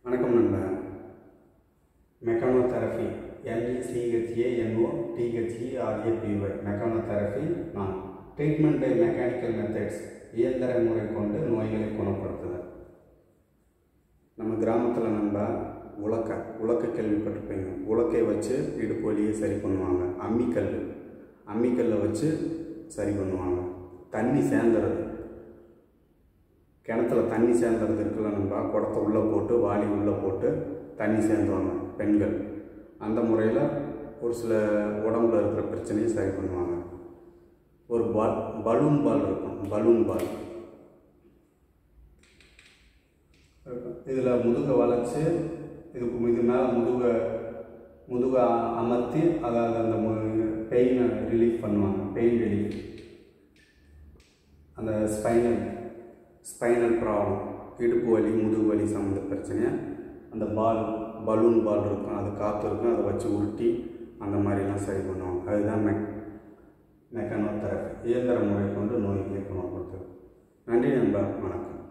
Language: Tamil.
வணக்கம் நண்பா மெக்கானோதெரபி எம்இசிஹெச்ஏஎன்ஓ டிஹெச்இஆர்ஏபிஒய் மெக்கானோதெரபி நான் ட்ரீட்மெண்ட் பை மெக்கானிக்கல் மெத்தட்ஸ் இயந்திர முறை கொண்டு நோய்களை குணப்படுத்துதல் நம்ம கிராமத்தில் நண்பா உலக்க உலக்க கேள்விப்பட்டிருப்பீங்க உலக்கை வச்சு இடுப்பு வலியை சரி பண்ணுவாங்க அம்மிக்கல் அம்மிக்கல்லை வச்சு சரி பண்ணுவாங்க தண்ணி சேர்ந்துறது கிணத்துல தண்ணி சேர்ந்துறது இருக்குல்ல நண்பா குடத்தை உள்ளே போட்டு வாளி உள்ளே போட்டு தண்ணி சேர்ந்துவாங்க பெண்கள் அந்த முறையில் ஒரு சில உடம்புல இருக்கிற பிரச்சனையை சரி பண்ணுவாங்க ஒரு பால் பலூன் பால் இருக்கும் பலூன் பால் இதில் முதுகை வளைச்சு இதுக்கு இது மேலே முதுகை முதுகை அ- அமர்த்தி அதாவது அந்த பெயினை ரிலீஃப் பண்ணுவாங்க பெயின் ரிலீஃப் அந்த ஸ்பைனல் ஸ்பைனல் ப்ராப்ளம் இடுப்பு வலி முதுகு வலி சம்மந்த பிரச்சனையை அந்த பால் பலூன் பால் இருக்கும் அது காற்று இருக்கும் அதை வச்சு உருட்டி அந்த மாதிரிலாம் சரி பண்ணுவாங்க அதுதான் மெக் மெக்கானோ தெரப்பி இயந்திர முறை கொண்டு நோய்களை குணப்படுத்தும் நன்றி நண்பா வணக்கம்